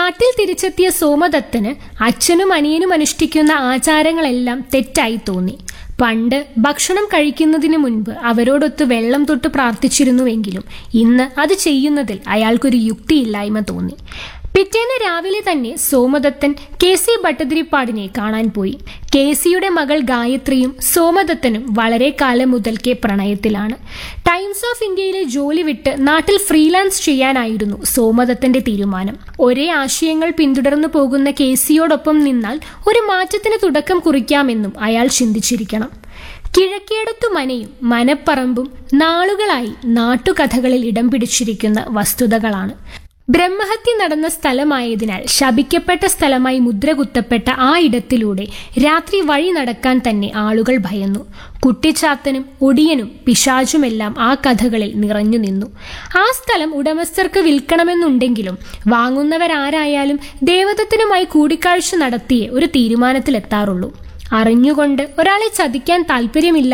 നാട്ടിൽ തിരിച്ചെത്തിയ സോമദത്തന് അച്ഛനും അനിയനും അനുഷ്ഠിക്കുന്ന ആചാരങ്ങളെല്ലാം തെറ്റായി തോന്നി പണ്ട് ഭക്ഷണം കഴിക്കുന്നതിന് മുൻപ് അവരോടൊത്ത് വെള്ളം തൊട്ട് പ്രാർത്ഥിച്ചിരുന്നുവെങ്കിലും ഇന്ന് അത് ചെയ്യുന്നതിൽ അയാൾക്കൊരു യുക്തിയില്ലായ്മ തോന്നി പിറ്റേന്ന് രാവിലെ തന്നെ സോമദത്തൻ കെ സി ഭട്ടതിരിപ്പാടിനെ കാണാൻ പോയി കെ സിയുടെ മകൾ ഗായത്രിയും സോമദത്തനും വളരെ കാലം മുതൽക്കേ പ്രണയത്തിലാണ് ടൈംസ് ഓഫ് ഇന്ത്യയിലെ ജോലി വിട്ട് നാട്ടിൽ ഫ്രീലാൻസ് ചെയ്യാനായിരുന്നു സോമദത്തന്റെ തീരുമാനം ഒരേ ആശയങ്ങൾ പിന്തുടർന്നു പോകുന്ന കെ സിയോടൊപ്പം നിന്നാൽ ഒരു മാറ്റത്തിന് തുടക്കം കുറിക്കാമെന്നും അയാൾ ചിന്തിച്ചിരിക്കണം കിഴക്കേടത്തു മനയും മനപ്പറമ്പും നാളുകളായി നാട്ടുകഥകളിൽ ഇടം പിടിച്ചിരിക്കുന്ന വസ്തുതകളാണ് ബ്രഹ്മഹത്യ നടന്ന സ്ഥലമായതിനാൽ ശപിക്കപ്പെട്ട സ്ഥലമായി മുദ്രകുത്തപ്പെട്ട ആ ഇടത്തിലൂടെ രാത്രി വഴി നടക്കാൻ തന്നെ ആളുകൾ ഭയന്നു കുട്ടിച്ചാത്തനും ഒടിയനും പിശാചുമെല്ലാം ആ കഥകളിൽ നിറഞ്ഞു നിന്നു ആ സ്ഥലം ഉടമസ്ഥർക്ക് വിൽക്കണമെന്നുണ്ടെങ്കിലും വാങ്ങുന്നവരാരായാലും ദേവതത്തിനുമായി കൂടിക്കാഴ്ച നടത്തിയേ ഒരു തീരുമാനത്തിലെത്താറുള്ളൂ അറിഞ്ഞുകൊണ്ട് ഒരാളെ ചതിക്കാൻ താല്പര്യമില്ല